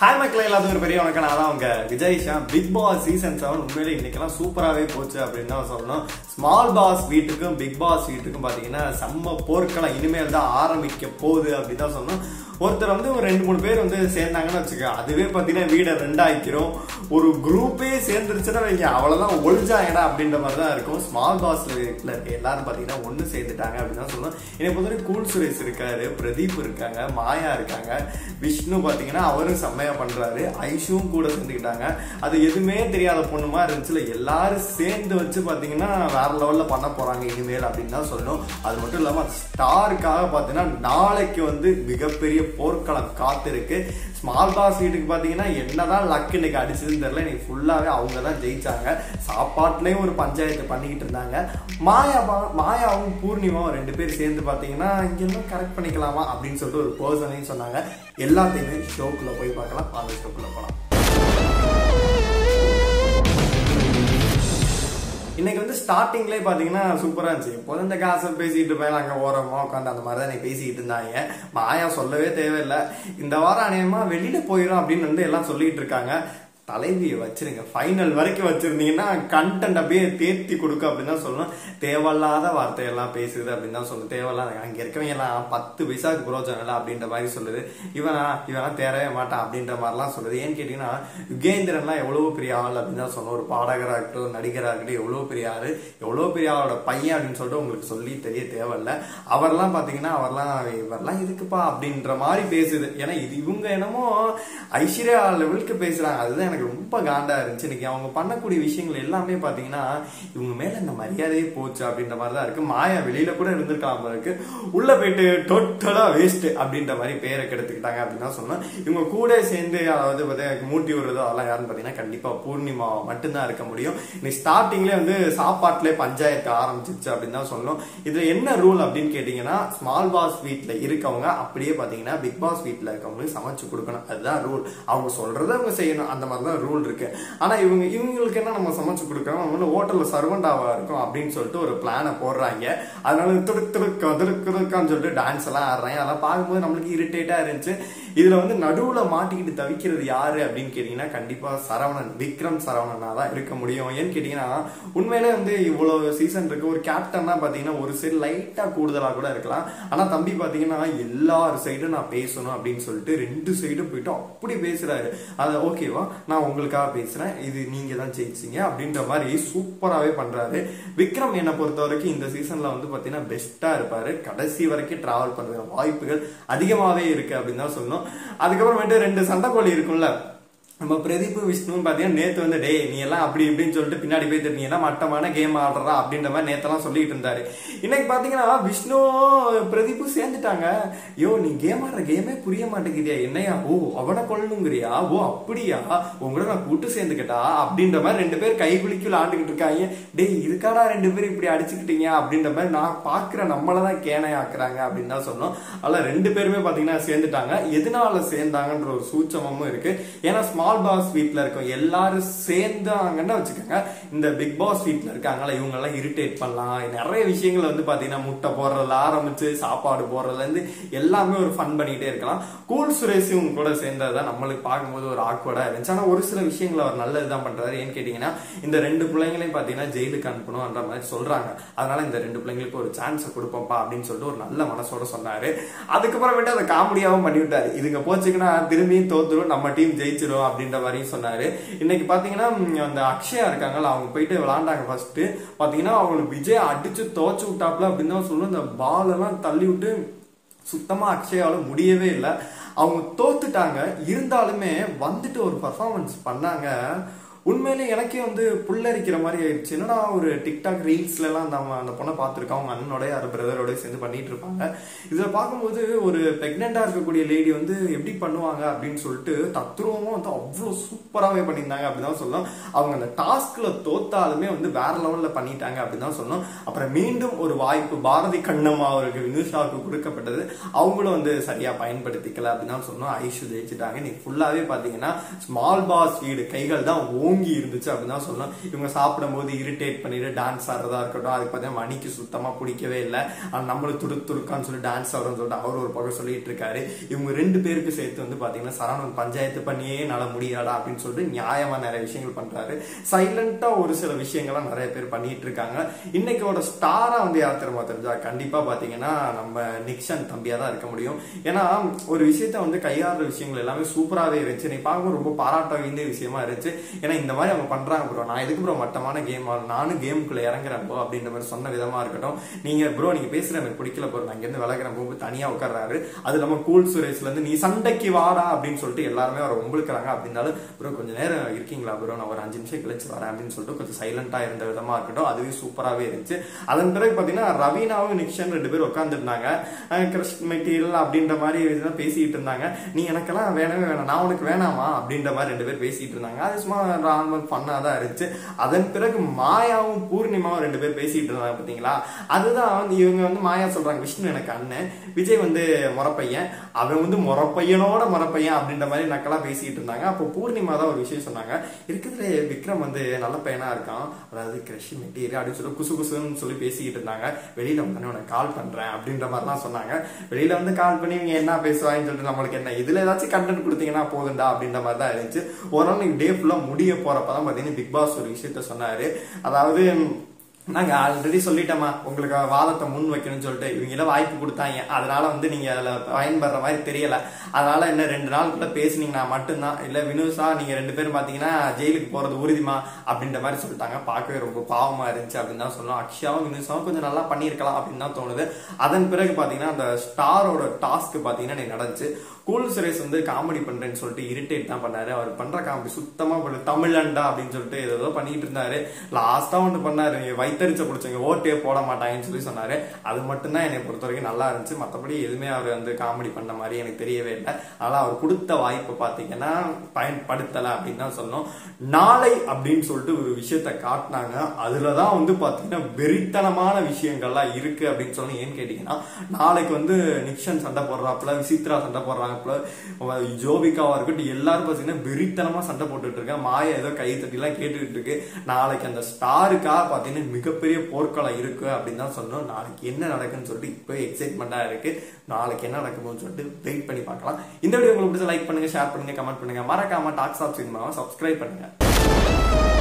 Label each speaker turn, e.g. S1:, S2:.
S1: hi மக்கள் எல்லாத்துக்கும் ஒரு பெரிய வணக்கம் நான் தான் உங்க Vijay Shah Bigg Boss season seven உண்மையிலே இன்னைக்கெல்லாம் சூப்பராகவே போச்சு அப்படின்னு தான் சொல்லணும் ஸ்மால் பாஸ் வீட்டுக்கும் பிக் பாஸ் வீட்டுக்கும் பார்த்தீங்கன்னா செம்ம போர்க்களம் இனிமேல் தான் ஆரம்பிக்க போகுது அப்படின்னு தான் சொல்லணும் ஒருத்தர் வந்து ஒரு ரெண்டு மூணு பேர் வந்து சேர்ந்தாங்கன்னு வச்சுக்க அதுவே பார்த்தீங்கன்னா வீடை ரெண்டாக்கிரும் ஒரு குரூப்பே சேர்ந்துருச்சுன்னா வைங்க அவ்வளோதான் ஒழிஞ்சாங்கடா அப்படின்ற மாதிரி தான் இருக்கும் ஸ்மால் பாஸ்ல இருக்க எல்லாரும் பார்த்தீங்கன்னா ஒன்று சேர்ந்துட்டாங்க அப்படின்னு தான் சொல்லணும் என்னை பொறுத்தவரை கூல் சுரேஷ் இருக்காரு பிரதீப் இருக்காங்க மாயா இருக்காங்க விஷ்ணு பார்த்தீங்கன்னா அவரும் செம்மையா பண்றாரு ஐஷுவும் கூட சேர்ந்துக்கிட்டாங்க அது எதுவுமே தெரியாத பொண்ணுமா இருந்துச்சுல எல்லாரும் சேர்ந்து வச்சு பார்த்தீங்கன்னா வேற லெவல்ல பண்ண போறாங்க இனிமேல் அப்படின்னு தான் சொல்லணும் அது மட்டும் இல்லாம ஸ்டாருக்காக பார்த்தீங்கன்னா நாளைக்கு வந்து மிகப்பெரிய போர்க்களம் காத்திருக்கு ஸ்மால் பாஸ் வீட்டுக்கு பார்த்தீங்கன்னா என்னதான் லக் இன்னைக்கு அடிச்சதுன்னு தெரியல இன்னைக்கு ஃபுல்லாவே அவங்க தான் ஜெயிச்சாங்க சாப்பாட்டுலயும் ஒரு பஞ்சாயத்து பண்ணிக்கிட்டு இருந்தாங்க மாயா பா- மாயாவும் பூர்ணிமாவும் ரெண்டு பேர் சேர்ந்து பார்த்தீங்கன்னா இங்கெல்லாம் கரெக்ட் பண்ணிக்கலாமா அப்படின்னு சொல்லிட்டு ஒரு பர்சனையும் சொன்னாங்க எல்லாத்தையுமே ஷோக்குள்ள போய் பார்க்கலாம் அந்த ஷோக்குள்ள போகலாம் இன்னைக்கு வந்து ஸ்டார்டிங்லேயே பார்த்தீங்கன்னா சூப்பராக இருந்துச்சு எப்போதும் இந்த காசை பேசிட்டு இருப்பேன் அங்கே ஓரமாக உட்காந்து அந்த மாதிரி தான் எனக்கு பேசிக்கிட்டு இருந்தாங்க மாயா சொல்லவே தேவையில்லை இந்த வாரம் அநேகமாக வெளியில போயிடும் அப்படின்னு வந்து எல்லாம் சொல்லிட்டு இருக்காங்க தலைவியை வச்சிருங்க ஃபைனல் வரைக்கும் வச்சிருந்தீங்கன்னா கண்டென்ட் அப்படியே தேர்த்தி கொடுக்க அப்படின்னு தான் சொல்லணும் தேவையில்லாத வார்த்தையெல்லாம் பேசுது அப்படின்னு தான் சொல்லணும் தேவையில்லாத அங்கே இருக்கவங்க எல்லாம் பத்து பைசாக்கு புரோஜனம் இல்லை அப்படின்ற மாதிரி சொல்லுது இவனா இவனா தேரவே மாட்டான் அப்படின்ற மாதிரிலாம் சொல்லுது ஏன்னு கேட்டீங்கன்னா யுகேந்திரன்லாம் எவ்வளவு பெரிய ஆள் அப்படின்னு தான் சொன்னோம் ஒரு பாடகராக இருக்கட்டும் ஒரு நடிகராக இருக்கட்டும் எவ்வளவு பெரிய ஆள் எவ்வளவு பெரிய ஆளோட பையன் அப்படின்னு சொல்லிட்டு உங்களுக்கு சொல்லி தெரிய தேவையில்ல அவர்லாம் பாத்தீங்கன்னா அவர்லாம் இவர்லாம் இதுக்குப்பா அப்படின்ற மாதிரி பேசுது ஏன்னா இது இவங்க என்னமோ ஐஸ்வர்யா லெவலுக்கு பேசுறாங்க அதுதான் எனக்கு ரொம்ப காண்டா இருந்துச்சு இன்னைக்கு அவங்க பண்ணக்கூடிய விஷயங்கள் எல்லாமே பாத்தீங்கன்னா இவங்க மேல இந்த மரியாதையே போச்சு அப்படின்ற மாதிரி தான் இருக்கு மாயா வெளியில கூட இருந்திருக்கலாம் போல இருக்கு உள்ள போயிட்டு டோட்டலா வேஸ்ட் அப்படின்ற மாதிரி பேரை கெடுத்துக்கிட்டாங்க அப்படின்னு தான் சொன்னோம் இவங்க கூட சேர்ந்து அதாவது பார்த்தீங்கன்னா மூட்டி விடுறதோ அதெல்லாம் யாருன்னு பாத்தீங்கன்னா கண்டிப்பா பூர்ணிமா மட்டும்தான் இருக்க முடியும் இன்னைக்கு ஸ்டார்டிங்ல வந்து சாப்பாட்டுல பஞ்சாயத்து ஆரம்பிச்சிருச்சு அப்படின்னு தான் சொல்லணும் இதுல என்ன ரூல் அப்படின்னு கேட்டீங்கன்னா ஸ்மால் பாஸ் வீட்ல இருக்கவங்க அப்படியே பாத்தீங்கன்னா பிக் பாஸ் வீட்ல இருக்கவங்களுக்கு சமைச்சு கொடுக்கணும் அதுதான் ரூல் அவங்க சொல்றதை அவங்க செய்யணும் அந்த மாதிரி தான் ரூல் இருக்கு ஆனா இவங்க இவங்களுக்கு என்ன நம்ம சமைச்சு கொடுக்கறோம் நம்ம வந்து ஹோட்டல்ல சர்வெண்டாவா இருக்கும் அப்படின்னு சொல்லிட்டு ஒரு பிளானை போடுறாங்க அதனால துடுக்கு துடுக்கு துடுக்கு துடுக்கான்னு சொல்லிட்டு டான்ஸ் எல்லாம் ஆடுறாங்க அதெல்லாம் பார்க்கும்போது நம்மளுக்கு இரிட்டேட்டா இருந்துச்சு இதுல வந்து நடுவுல மாட்டிக்கிட்டு தவிக்கிறது யாரு அப்படின்னு கேட்டீங்கன்னா கண்டிப்பா சரவணன் விக்ரம் சரவணனா தான் இருக்க முடியும் ஏன்னு கேட்டீங்கன்னா உண்மையிலே வந்து இவ்வளவு சீசன் இருக்கு ஒரு கேப்டன்னா பாத்தீங்கன்னா ஒரு சைடு லைட்டா கூடுதலா கூட இருக்கலாம் ஆனா தம்பி பாத்தீங்கன்னா எல்லார் சைடும் நான் பேசணும் அப்படின்னு சொல்லிட்டு ரெண்டு சைடும் போயிட்டு அப்படி பேசுறாரு அது ஓகேவா நான் உங்களுக்காக பேசுறேன் இது நீங்க தான் ஜெயிச்சீங்க அப்படின்ற மாதிரி சூப்பராகவே பண்றாரு விக்ரம் என்னை பொறுத்த வரைக்கும் இந்த சீசன்ல வந்து பாத்தீங்கன்னா பெஸ்டா இருப்பாரு கடைசி வரைக்கும் டிராவல் பண்ற வாய்ப்புகள் அதிகமாவே இருக்கு அப்படின்னு தான் சொல்லணும் அதுக்கப்புறமேட்டு ரெண்டு சண்டைக்கோழி இருக்கும்ல நம்ம பிரதீப் விஷ்ணுன்னு பாத்தீங்கன்னா நேத்து வந்து டேய் நீ எல்லாம் அப்படி இப்படின்னு சொல்லிட்டு பின்னாடி போய் நீ எல்லாம் மட்டமான கேம் ஆடுறா அப்படின்ற மாதிரி நேத்தெல்லாம் சொல்லிட்டு இருந்தாரு இன்னைக்கு பாத்தீங்கன்னா விஷ்ணு பிரதீப்பும் சேர்ந்துட்டாங்க யோ நீ கேம் ஆடுற கேமே புரிய மாட்டேங்குதியா என்னையா ஓ அவனை கொள்ளணுங்கிறியா ஓ அப்படியா உங்களோட நான் கூட்டு சேர்ந்துக்கிட்டா அப்படின்ற மாதிரி ரெண்டு பேர் கை குலுக்கி விளாண்டுக்கிட்டு இருக்காங்க டேய் இதுக்காடா ரெண்டு பேரும் இப்படி அடிச்சுக்கிட்டீங்க அப்படின்ற மாதிரி நான் பாக்குற நம்மளதான் கேனை ஆக்குறாங்க அப்படின்னு தான் சொன்னோம் அதெல்லாம் ரெண்டு பேருமே பாத்தீங்கன்னா சேர்ந்துட்டாங்க எதனால சேர்ந்தாங்கன்ற ஒரு சூச்சமும் இருக்கு ஏன்னா ஸ்மால் பாஸ் வீட்ல இருக்க எல்லாரும் சேர்ந்தாங்கன்னு வச்சுக்கோங்க இந்த பிக் பாஸ் வீட்ல இருக்காங்கல்ல இவங்க எல்லாம் இரிட்டேட் பண்ணலாம் நிறைய விஷயங்கள் வந்து பாத்தீங்கன்னா முட்டை போடுறதுல ஆரம்பிச்சு சாப்பாடு போடுறதுல இருந்து எல்லாமே ஒரு ஃபன் பண்ணிட்டே இருக்கலாம் கூல் சுரேஷ் இவங்க கூட சேர்ந்ததுதான் நம்மளுக்கு பார்க்கும்போது ஒரு ஆக்வர்டா இருந்துச்சு ஆனா ஒரு சில விஷயங்கள் அவர் நல்லதுதான் பண்றாரு ஏன்னு கேட்டீங்கன்னா இந்த ரெண்டு பிள்ளைங்களையும் பாத்தீங்கன்னா ஜெயிலுக்கு அனுப்பணும்ன்ற மாதிரி சொல்றாங்க அதனால இந்த ரெண்டு பிள்ளைங்களுக்கு ஒரு சான்ஸ் கொடுப்போம்ப்பா அப்படின்னு சொல்லிட்டு ஒரு நல்ல மனசோட சொன்னாரு அதுக்கப்புறமேட்டு அதை காமெடியாவும் பண்ணி விட்டாரு இதுங்க போச்சுங்கன்னா திரும்பியும் தோத்துரும் நம்ம டீம் ஜெயிச்சிரும் அப்படின்ற மாதிரியும் சொன்னாரு இன்னைக்கு பாத்தீங்கன்னா ம், அந்த அக்ஷயா இருக்காங்கல்ல அவங்க போயிட்டு விளாண்டாங்க ஃபர்ஸ்ட் பாத்தீங்கன்னா அவங்களுக்கு விஜய் அடிச்சு துவச்சு விட்டாப்ல அப்படின்னு தான் சொல்லணும் இந்த பால் எல்லாம் தள்ளி விட்டு சுத்தமா அக்ஷயால முடியவே இல்லை அவங்க தோத்துட்டாங்க இருந்தாலுமே வந்துட்டு ஒரு பர்ஃபார்மன்ஸ் பண்ணாங்க உண்மையிலே எனக்கே வந்து புல்லரிக்கிற மாதிரி ஆயிடுச்சு என்னடா ஒரு டிக்டாக் ரீல்ஸ்ல எல்லாம் அந்த அவன் அந்த பொண்ணை பார்த்துருக்கான் அவங்க அண்ணனோட யார் பிரதரோட சேர்ந்து பண்ணிட்டு இருப்பாங்க இதுல பார்க்கும்போது ஒரு பிரெக்னெண்டா இருக்கக்கூடிய லேடி வந்து எப்படி பண்ணுவாங்க அப்படின்னு சொல்லிட்டு தத்ரூபமா வந்து அவ்வளவு சூப்பராகவே பண்ணியிருந்தாங்க அப்படிதான் சொல்லலாம் அவங்க அந்த டாஸ்க்ல தோத்தாலுமே வந்து வேற லெவல்ல பண்ணிட்டாங்க அப்படின்னு தான் சொல்லணும் அப்புறம் மீண்டும் ஒரு வாய்ப்பு பாரதி கண்ணம்மா அவருக்கு வினுஷாவுக்கு கொடுக்கப்பட்டது அவங்களும் வந்து சரியா பயன்படுத்திக்கல அப்படின்னு தான் சொன்னோம் ஐஷு ஜெயிச்சுட்டாங்க நீ ஃபுல்லாவே பாத்தீங்கன்னா ஸ்மால் பாஸ் வீடு கைகள் தான் ஓங்கி இருந்துச்சு அப்படின்னு தான் சொல்லணும் இவங்க சாப்பிடும்போது இரிட்டேட் பண்ணிட்டு டான்ஸ் ஆடுறதா இருக்கட்டும் அதுக்கு பார்த்தீங்கன்னா மணிக்கு சுத்தமா பிடிக்கவே இல்லை ஆனா நம்மளும் துரு துருக்கான்னு சொல்லி டான்ஸ் ஆடுறோம்னு சொல்லிட்டு அவர் ஒரு பக்கம் சொல்லிட்டு இருக்காரு இவங்க ரெண்டு பேருக்கு சேர்த்து வந்து பாத்தீங்கன்னா சரவணன் பஞ்சாயத்து பண்ணியே என்னால முடியாடா அப்படின்னு சொல்லிட்டு நியாயமா நிறைய விஷயங்கள் பண்றாரு சைலண்டா ஒரு சில விஷயங்கள்லாம் நிறைய பேர் பண்ணிட்டு இருக்காங்க இன்னைக்கோட ஸ்டாரா வந்து யார் தெரியுமா தெரிஞ்சா கண்டிப்பா பாத்தீங்கன்னா நம்ம நிக்சன் தம்பியா தான் இருக்க முடியும் ஏன்னா ஒரு விஷயத்த வந்து கையாளுற விஷயங்கள் எல்லாமே சூப்பராகவே இருந்துச்சு நீ பார்க்கும்போது ரொம்ப பாராட்ட வேண்டிய விஷயமா இருந்துச்சு ஏன்னா இந்த மாதிரி அவங்க பண்றாங்க ப்ரோ நான் எதுக்கு ப்ரோ மட்டமான கேம் நானும் கேமுக்குள்ள இறங்குறேன் ப்ரோ அப்படின்ற மாதிரி சொன்ன விதமா இருக்கட்டும் நீங்க ப்ரோ நீங்க பேசுற எனக்கு பிடிக்கல ப்ரோ நான் இருந்து விலகிறேன் போது தனியா உட்கார்றாரு அது இல்லாம கூல் சுரேஷ்ல இருந்து நீ சண்டைக்கு வாடா அப்படின்னு சொல்லிட்டு எல்லாருமே அவரை உங்களுக்குறாங்க அப்படின்னாலும் ப்ரோ கொஞ்ச நேரம் இருக்கீங்களா ப்ரோ நான் ஒரு அஞ்சு நிமிஷம் கழிச்சு வரேன் அப்படின்னு சொல்லிட்டு கொஞ்சம் சைலண்டா இருந்த விதமா இருக்கட்டும் அதுவே சூப்பராகவே இருந்துச்சு அதன் பிறகு பாத்தீங்கன்னா ரவீனாவும் நிக்ஷன் ரெண்டு பேரும் உட்காந்துருந்தாங்க கிறிஸ்ட் மெட்டீரியல் அப்படின்ற மாதிரி இதெல்லாம் பேசிட்டு இருந்தாங்க நீ எனக்கெல்லாம் வேணவே வேணாம் நான் உனக்கு வேணாமா அப்படின்ற மாதிரி ரெண்டு பேர் பேசிட்டு இருந்தாங்க அது சும்மா நார்மல் ஃபன்னா தான் இருந்துச்சு அதன் பிறகு மாயாவும் பூர்ணிமாவும் ரெண்டு பேர் பேசிட்டு இருந்தாங்க பாத்தீங்களா அதுதான் வந்து இவங்க வந்து மாயா சொல்றாங்க விஷ்ணு எனக்கு அண்ணன் விஜய் வந்து முறப்பையன் அவன் வந்து முறப்பையனோட முறப்பையன் அப்படின்ற மாதிரி நக்கெல்லாம் பேசிட்டு இருந்தாங்க அப்போ பூர்ணிமா தான் ஒரு விஷயம் சொன்னாங்க இருக்கிறதுல விக்ரம் வந்து நல்ல பையனா இருக்கான் அதாவது கிரஷ் மெட்டீரியல் அப்படின்னு சொல்லி குசு குசுன்னு சொல்லி பேசிக்கிட்டு இருந்தாங்க வெளியில வந்து உனக்கு கால் பண்றேன் அப்படின்ற மாதிரிலாம் சொன்னாங்க வெளியில வந்து கால் பண்ணி இவங்க என்ன பேசுவாங்கன்னு சொல்லிட்டு நம்மளுக்கு என்ன இதுல ஏதாச்சும் கண்டென்ட் கொடுத்தீங்கன்னா போதுண்டா அப்படின்ற மாதிரி தான் இருந்துச்சு ஒரு நாள் நீங்க டே ஃபுல்லா முடிய போறப்பதான் பாத்தீங்கன்னா பிக் பாஸ் ஒரு விஷயத்த சொன்னாரு அதாவது நாங்க ஆல்ரெடி சொல்லிட்டோமா உங்களுக்கு வாதத்தை முன் வைக்கணும்னு சொல்லிட்டு இவங்க எல்லாம் வாய்ப்பு கொடுத்தாங்க அதனால வந்து நீங்க அதுல பயன்படுற மாதிரி தெரியல அதனால என்ன ரெண்டு நாளுக்குள்ள பேசுனீங்கன்னா மட்டும்தான் இல்ல வினுசா நீங்க ரெண்டு பேரும் பாத்தீங்கன்னா ஜெயிலுக்கு போறது உறுதிமா அப்படின்ற மாதிரி சொல்லிட்டாங்க பார்க்கவே ரொம்ப பாவமா இருந்துச்சு அப்படின்னு தான் சொல்லணும் அக்ஷயாவும் வினுசாவும் கொஞ்சம் நல்லா பண்ணியிருக்கலாம் அப்படின்னு தான் தோணுது அதன் பிறகு பாத்தீங்கன்னா அந்த ஸ்டாரோட டாஸ்க் பாத்தீங்கன்னா எனக்கு நடந்துச்சு கூல் சுரேஷ் வந்து காமெடி பண்றேன்னு சொல்லிட்டு இரிட்டேட் தான் பண்ணாரு அவர் பண்ற காமெடி சுத்தமா பண்ணு தமிழண்டா அப்படின்னு சொல்லிட்டு ஏதோ பண்ணிட்டு இருந்தாரு லாஸ்டா ஒன்று பண்ணாரு வைத்தறிச்ச பிடிச்சவங்க ஓட்டே போட மாட்டாங்கன்னு சொல்லி சொன்னாரு அது மட்டும்தான் என்னை பொறுத்த வரைக்கும் நல்லா இருந்துச்சு மற்றபடி எதுவுமே அவர் வந்து காமெடி பண்ண மாதிரி எனக்கு தெரியவே இல்லை அதனால அவர் கொடுத்த வாய்ப்பை பார்த்தீங்கன்னா பயன்படுத்தலை அப்படின்னு தான் சொல்லணும் நாளை அப்படின்னு சொல்லிட்டு ஒரு விஷயத்த காட்டினாங்க அதுலதான் வந்து பாத்தீங்கன்னா வெறித்தனமான விஷயங்கள்லாம் இருக்கு அப்படின்னு சொல்லி ஏன்னு கேட்டீங்கன்னா நாளைக்கு வந்து நிக்ஷன் சண்டை போடுறாப்புல விசித்ரா சண்டை போடுறாப்புல ஜோபிகாவா இருக்கட்டும் எல்லாரும் பாத்தீங்கன்னா வெறித்தனமா சண்டை போட்டுட்டு இருக்காங்க மாயா ஏதோ கை தட்டி எல்லாம் கேட்டுக்கிட்டு இருக்கு நாளைக்கு அந்த ஸ்டாருக்காக பாத்தீங்கன்னா மிகப்பெரிய போர்க்களம் இருக்கு அப்படின்னு தான் சொன்னோம் நாளைக்கு என்ன நடக்குன்னு சொல்லிட்டு இப்போ எக்ஸைட்மெண்டா இருக்கு நாளைக்கு என்ன நடக்கும்னு சொல்லிட்டு வெயிட் பண்ணி பார்க்கலாம் இந்த வீடியோ உங்களுக்கு பிடிச்ச லைக் பண்ணுங்க ஷேர் பண்ணுங்க கமெண்ட் பண்ணுங்க மறக்காம டாக்ஸ் ஆஃப் சினிமாவை சப்ஸ்கிரைப் பண்ணுங்க